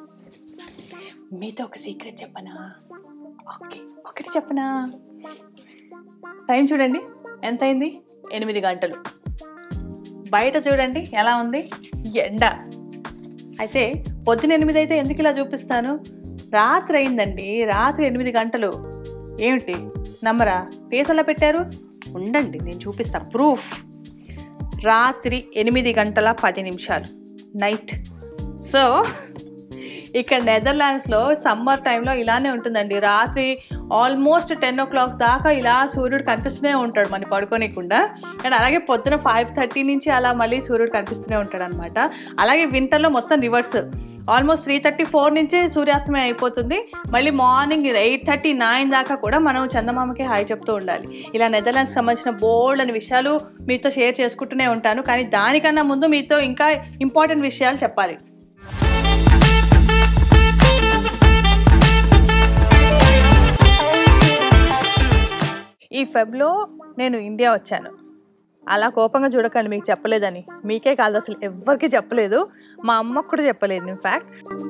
మీతో ఒక సీక్రెట్ చెప్పనా ఓకే ఒకటి చెప్పనా టైం చూడండి ఎంత అయింది ఎనిమిది గంటలు బయట చూడండి ఎలా ఉంది ఎండ అయితే పొద్దున ఎనిమిది అయితే ఎందుకు ఇలా చూపిస్తాను రాత్రి అయిందండి రాత్రి ఎనిమిది గంటలు ఏమిటి నమ్మరా ఫేస్ ఎలా పెట్టారు ఉండండి నేను చూపిస్తాను ప్రూఫ్ రాత్రి ఎనిమిది గంటల పది నిమిషాలు నైట్ సో ఇక్కడ నెదర్లాండ్స్లో సమ్మర్ టైంలో ఇలానే ఉంటుందండి రాత్రి ఆల్మోస్ట్ టెన్ ఓ క్లాక్ దాకా ఇలా సూర్యుడు కనిపిస్తూనే ఉంటాడు మన పడుకోనికుండా అండ్ అలాగే పొద్దున ఫైవ్ థర్టీ నుంచి అలా మళ్ళీ సూర్యుడు కనిపిస్తూనే ఉంటాడు అనమాట అలాగే వింటర్లో మొత్తం reverse almost three thirty four నుంచే సూర్యాస్తమయం అయిపోతుంది మళ్ళీ మార్నింగ్ ఎయిట్ థర్టీ నైన్ దాకా కూడా మనం చందమామకి హాయ్ చెప్తూ ఉండాలి ఇలా నెదర్లాండ్స్ సంబంధించిన బోల్డ్ అని విషయాలు మీతో షేర్ చేసుకుంటూనే ఉంటాను కానీ దానికన్నా ముందు మీతో ఇంకా ఇంపార్టెంట్ విషయాలు చెప్పాలి ఈ ఫెబ్లో నేను ఇండియా వచ్చాను అలా కోపంగా చూడకండి మీకు చెప్పలేదని మీకే కాదు అసలు ఎవ్వరికీ చెప్పలేదు మా అమ్మకు కూడా చెప్పలేదు in fact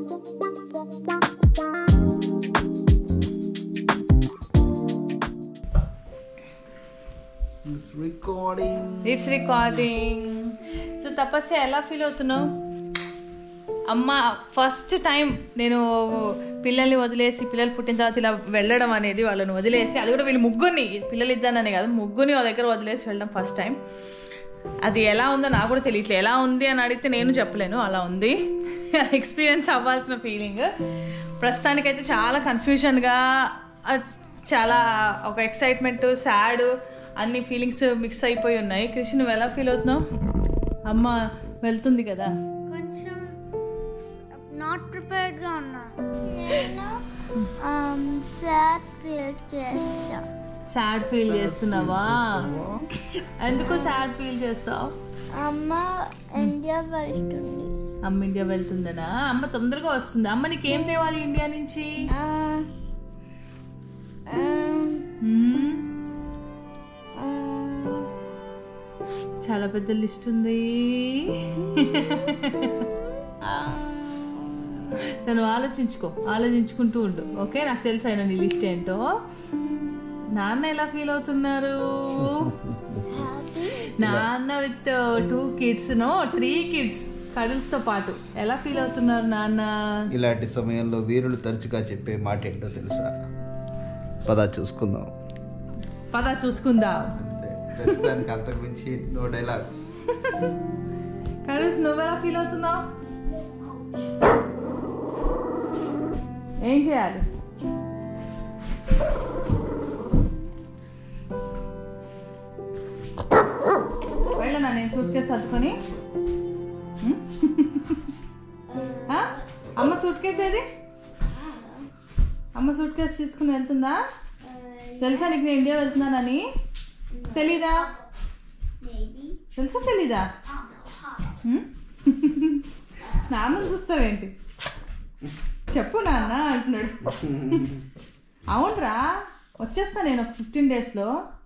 It's recording. It's recording so Tapasya ఎలా ఫీల్ అవుతున్నావు అమ్మ ఫస్ట్ టైం నేను పిల్లల్ని వదిలేసి పిల్లలు పుట్టిన తర్వాత ఇలా వెళ్ళడం అనేది వాళ్ళని వదిలేసి అది కూడా వీళ్ళు ముగ్గురిని పిల్లలు ఇద్దానని కాదు ముగ్గురిని వాళ్ళ దగ్గర వదిలేసి వెళ్ళడం ఫస్ట్ టైం అది ఎలా ఉందో నాకు కూడా తెలియట్లేదు ఎలా ఉంది అని అడిగితే నేను చెప్పలేను అలా ఉంది ఎక్స్పీరియన్స్ అవ్వాల్సిన ఫీలింగ్ ప్రస్తుతానికైతే చాలా కన్ఫ్యూజన్గా చాలా ఒక ఎక్సైట్మెంట్ సాడ్ అన్ని ఫీలింగ్స్ మిక్స్ అయిపోయి ఉన్నాయి కృష్ణ నువ్వు ఎలా ఫీల్ అవుతున్నావు అమ్మ వెళ్తుంది కదా కొంచెం నాట్ ప్రిపేర్డ్గా ఉన్నా నేను సాడ్ ఫీల్ చేస్తా సాడ్ ఫీల్ చేస్తున్నావా ఎందుకు సాడ్ ఫీల్ చేస్తావు అమ్మ ఇండియా వెళ్తుంది అమ్మ ఇండియా వెళ్తుందనా అమ్మ తొందరగా వస్తుంది అమ్మ నీకేం తేవాలి ఇండియా నుంచి ఆ, um, మ్మ్. ఆ, చాలా పెద్ద లిస్ట్ ఉంది తను ఆలోచించుకో ఆలోచించుకుంటూ ఉండు ఓకే నాకు తెలుసు అయినా నీ లిస్ట్ ఏంటో నాన్న ఎలా ఫీల్ అవుతున్నారు happy. నాన్న with two kids no three kids కడులతో పాటు ఎలా ఫీల్ అవుతున్నారు నాన్న ఇలాంటి సమయంలో వీరులు తరచుగా చెప్పే మాట ఏంటో తెలుసా పద చూసుకుందాం పద చూసుకుందాం అంతే ప్రస్తుతానికి అంతకు మించి నో డైలాగ్స్ కడుల్స్ నువ్వెలా ఫీల్ అవుతున్నావు ఏం చేయాలి వెళ్ళనా నేను సూట్ కేసు సర్దుకొని ఉం? ఆ? అమ్మ సూట్ కేసు ఏది అమ్మ సూట్ కేసు తీసుకుని వెళ్తుందా తెలుసా నీకు నేను ఇండియా వెళ్తున్నానని తెలీదా తెలుసా తెలీదా ఉం? నాన్న చూస్తావేంటి చెప్పు నాన్న అంటున్నాడు అవునరా వచ్చేస్తా నేను ఒక ఫిఫ్టీన్ డేస్లో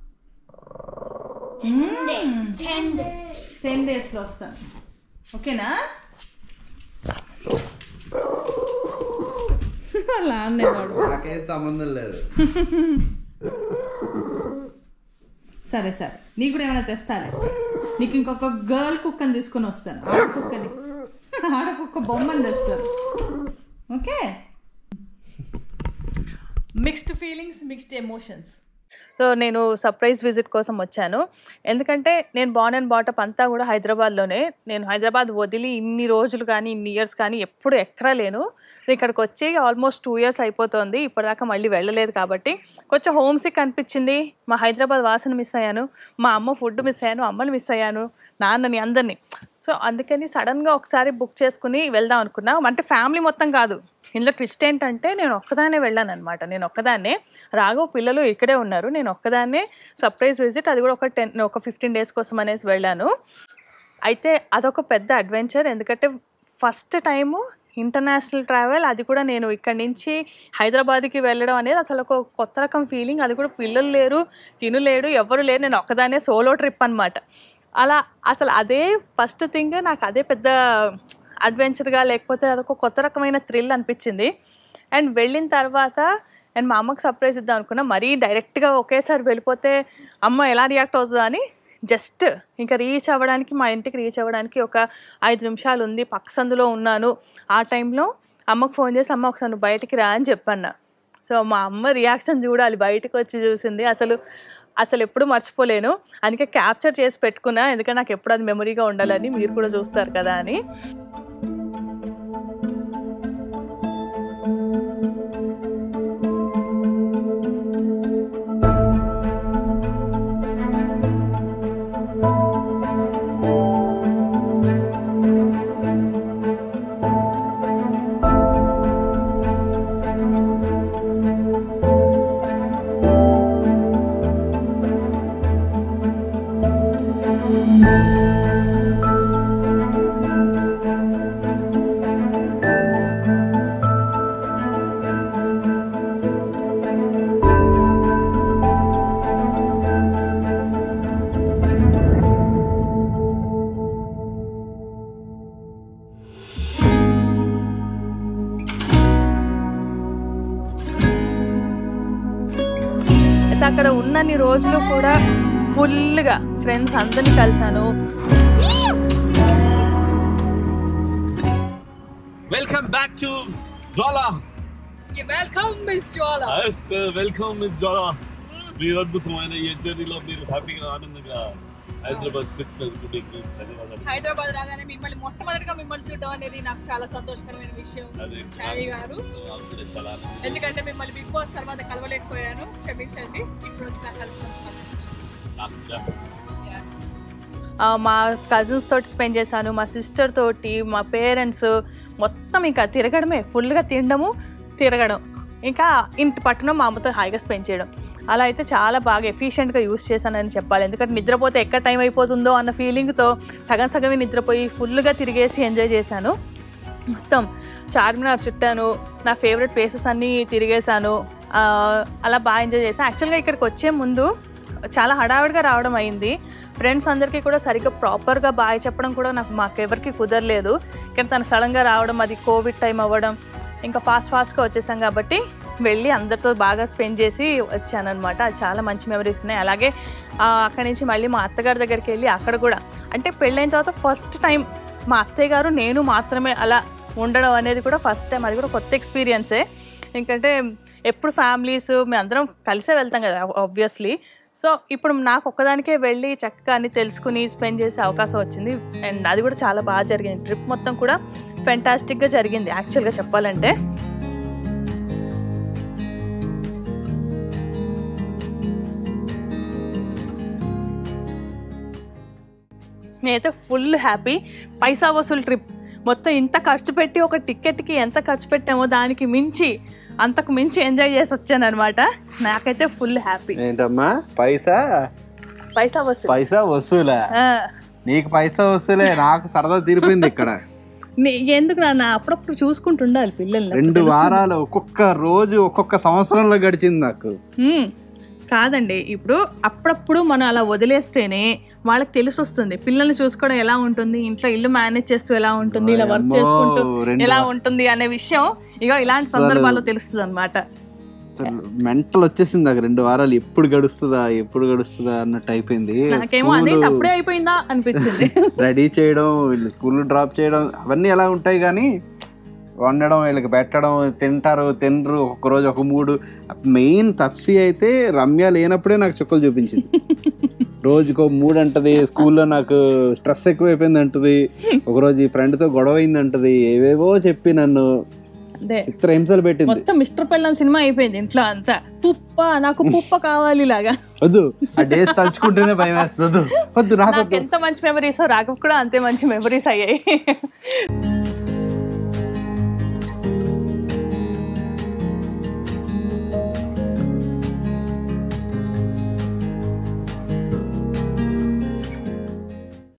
టెన్ డేస్లో వస్తాను ఓకేనా అలా అనేవాడు నాకేం సంబంధం లేదు సరే సరే నీకు కూడా ఏమైనా తెస్తాలే నీకు ఇంకొక గర్ల్ కుక్కని తీసుకొని వస్తాను ఆడ కుక్కని ఆడ కుక్క బొమ్మని తెస్తాను okay mixed feelings mixed emotions so నేను సర్ప్రైజ్ విజిట్ కోసం వచ్చాను ఎందుకంటే నేను బార్న్ అండ్ బాటప్ అంతా కూడా హైదరాబాద్లోనే నేను హైదరాబాద్ వదిలి ఇన్ని రోజులు కానీ ఇన్ని ఇయర్స్ కానీ ఎప్పుడు ఎక్కడా లేను నేను ఇక్కడికి వచ్చి ఆల్మోస్ట్ టూ ఇయర్స్ అయిపోతుంది ఇప్పటిదాకా మళ్ళీ వెళ్ళలేదు కాబట్టి కొంచెం హోమ్ సిక్ అనిపించింది మా హైదరాబాద్ వాసన మిస్ అయ్యాను మా అమ్మ ఫుడ్ మిస్ అయ్యాను అమ్మని మిస్ అయ్యాను నాన్నని అందరినీ సో అందుకని సడన్గా ఒకసారి బుక్ చేసుకుని వెళ్దాం అనుకున్నా అంటే ఫ్యామిలీ మొత్తం కాదు ఇందులో ట్విస్ట్ ఏంటంటే నేను ఒక్కదాన్నే వెళ్ళాను అనమాట నేను ఒక్కదాన్నే రాఘవ్ పిల్లలు ఇక్కడే ఉన్నారు నేను ఒక్కదాన్నే సర్ప్రైజ్ విజిట్ అది కూడా ఒక టెన్ ఒక ఫిఫ్టీన్ డేస్ కోసం అనేసి వెళ్ళాను అయితే అదొక పెద్ద అడ్వెంచర్ ఎందుకంటే ఫస్ట్ టైము ఇంటర్నేషనల్ ట్రావెల్ అది కూడా నేను ఇక్కడి నుంచి హైదరాబాద్కి వెళ్ళడం అనేది అసలు ఒక కొత్త రకం ఫీలింగ్ అది కూడా పిల్లలు లేరు తిను లేడు ఎవరు లేరు నేను ఒక్కదాన్నే సోలో ట్రిప్ అనమాట అలా అసలు అదే ఫస్ట్ థింగ్ నాకు అదే పెద్ద అడ్వెంచర్గా లేకపోతే అదొక కొత్త రకమైన థ్రిల్ అనిపించింది అండ్ వెళ్ళిన తర్వాత నేను మా అమ్మకి సర్ప్రైజ్ ఇద్దాం అనుకున్నా మరీ డైరెక్ట్గా ఒకేసారి వెళ్ళిపోతే అమ్మ ఎలా రియాక్ట్ అవుతుందా అని జస్ట్ ఇంకా రీచ్ అవ్వడానికి మా ఇంటికి రీచ్ అవ్వడానికి ఒక ఐదు నిమిషాలు ఉంది పక్క సందులో ఉన్నాను ఆ టైంలో అమ్మకు ఫోన్ చేసి అమ్మ ఒకసారి నువ్వు బయటికి రా అని చెప్పన్నా సో మా అమ్మ రియాక్షన్ చూడాలి బయటకు వచ్చి చూసింది అసలు అసలు ఎప్పుడు మర్చిపోలేను అందుకే క్యాప్చర్ చేసి పెట్టుకున్నా ఎందుకంటే నాకు ఎప్పుడు అది మెమరీగా ఉండాలని మీరు కూడా చూస్తారు కదా అని అయితే అక్కడ ఉన్నన్ని రోజులు కూడా ఫుల్గా ఫ్రెండ్స్ అందరినీ కలిసాను welcome back to Jwala welcome miss Jwala welcome miss Jwala మీరు అద్భుతమైన ఈ జర్నీలో మీరు హ్యాపీగా ఆనందంగా హైదరాబాద్ వచ్చినందుకు మీకు ధన్యవాదాలు హైదరాబాద్ రాగానే మిమ్మల్ని మొట్టమొదటిగా మిమ్మల్ని చూడడం అనేది నాకు చాలా సంతోషకరమైన విషయం అదే షాయి గారు నాకు కూడా చాలా ఆనందం. ఎందుకంటే మిమ్మల్ని బిగ్ బాస్ తర్వాత కలవలేకపోయాను క్షమించండి ఇప్పుడు వచ్చి నాకు కలిసిన నాకు కూడా మా కజిన్స్ తోటి స్పెండ్ చేశాను మా సిస్టర్ తోటి మా పేరెంట్స్ మొత్తం ఇంకా తిరగడమే ఫుల్గా తినడము తిరగడం ఇంకా ఇంటి పట్టున మా అమ్మతో హాయిగా స్పెండ్ చేయడం అలా అయితే చాలా బాగా ఎఫిషియెంట్గా యూస్ చేశానని చెప్పాలి ఎందుకంటే నిద్రపోతే ఎక్కడ టైం అయిపోతుందో అన్న ఫీలింగ్తో సగం సగమే నిద్రపోయి ఫుల్గా తిరిగేసి ఎంజాయ్ చేశాను మొత్తం చార్మినార్ చుట్టాను నా ఫేవరెట్ ప్లేసెస్ అన్నీ తిరిగేశాను ఆ, అలా బాగా ఎంజాయ్ చేశాను యాక్చువల్గా ఇక్కడికి వచ్చే ముందు చాలా హడావిడిగా రావడం అయింది ఫ్రెండ్స్ అందరికీ కూడా సరిగ్గా ప్రాపర్గా బాయ్ చెప్పడం కూడా నాకు మాకెవరికి కుదరలేదు కానీ తను సడన్గా రావడం అది కోవిడ్ టైం అవ్వడం ఇంకా ఫాస్ట్ ఫాస్ట్గా వచ్చేసాం కాబట్టి వెళ్ళి అందరితో బాగా స్పెండ్ చేసి వచ్చానమాట అది చాలా మంచి మెమరీస్ ఉన్నాయి అలాగే ఆ, అక్కడి నుంచి మళ్ళీ మా అత్తగారి దగ్గరికి వెళ్ళి అక్కడ కూడా అంటే పెళ్ళైన తర్వాత ఫస్ట్ టైం మా అత్తయ్య గారు నేను మాత్రమే అలా ఉండడం అనేది కూడా ఫస్ట్ టైం అది కూడా కొత్త ఎక్స్పీరియన్సే ఎందుకంటే ఎప్పుడు ఫ్యామిలీస్ మేము అందరం కలిసే వెళ్తాం కదా ఆబ్వియస్లీ సో ఇప్పుడు నాకు ఒక్కదానికే వెళ్ళి చక్కగా అన్ని తెలుసుకుని స్పెండ్ చేసే అవకాశం వచ్చింది అండ్ అది కూడా చాలా బాగా జరిగింది ట్రిప్ మొత్తం కూడా ఫెంటాస్టిక్గా జరిగింది యాక్చువల్గా చెప్పాలంటే నేనైతే ఫుల్ హ్యాపీ పైసా వసూలు ట్రిప్ మొత్తం ఇంత ఖర్చు పెట్టి ఒక టికెట్కి ఎంత ఖర్చు పెట్టామో దానికి మించి అంతకు మించి ఎంజాయ్ చేసి వచ్చాను అనమాట నాకైతే ఫుల్ హ్యాపీ ఏంటమ్మా పైసా పైసా వసూలు పైసా వసూలా ఆ, నీకు పైసా వసూలే నాకు సరదా తీరిపోయింది ఇక్కడ నీ- ఎందుకు నాన్న అప్పుడప్పుడు చూసుకుంటుండాలి పిల్లల్ని రెండు అప్పుడు తెలుస్తుంది. వారాలు ఒక్కొక్క రోజు ఒక్కొక్క సంవత్సరంలో గడిచింది నాకు హ్మ్. కాదండి ఇప్పుడు అప్పుడప్పుడు మనం అలా వదిలేస్తేనే వాళ్ళకి తెలిసి వస్తుంది పిల్లల్ని చూసుకోవడం ఎలా ఉంటుంది ఇంట్లో ఇల్లు మేనేజ్ చేస్తూ ఎలా ఉంటుంది ఇలా వర్క్ ఓయమ్మో, చేసుకుంటూ రెండు ఎలా వా- ఉంటుంది అనే విషయం ఇక ఇలాంటి అసలు- సందర్భాల్లో తెలుస్తుంది అనమాట మెంటల్ వచ్చేసింది నాకు రెండు వారాలు ఎప్పుడు గడుస్తుందా ఎప్పుడు గడుస్తుందా అన్నట్టు అయిపోయింది నాకేమో అదే అప్పుడే అయిపోయిందా అనిపించింది రెడీ చేయడం వీళ్ళు స్కూల్ డ్రాప్ చేయడం అవన్నీ ఎలా ఉంటాయి కానీ వండడం వీళ్ళకి పెట్టడం తింటారు తినరు ఒక్క రోజు ఒక మూడు మెయిన్ తప్సి అయితే రమ్య లేనప్పుడే నాకు చుక్కలు చూపించింది రోజుకో మూడు అంటది స్కూల్లో నాకు స్ట్రెస్ ఎక్కువైపోయింది అంటది ఒకరోజు ఈ ఫ్రెండ్తో గొడవ అయింది అంటది ఏవేవో చెప్పి నన్ను అదే చిత్ర హింసలు పెట్టింది మొత్తం మిస్టర్ పెళ్ళం సినిమా అయిపోయింది ఇంట్లో అంతా పుప్ప నాకు పుప్ప కావాలి ఇలాగా వద్దు ఆ డేస్ తలుచుకుంటేనే భయం వేస్తుంది వద్దు వద్దు నాకు నాకు ఎంత మంచి మెమరీస్ రాఘవ్ కూడా అంతే మంచి మెమరీస్ అయ్యాయి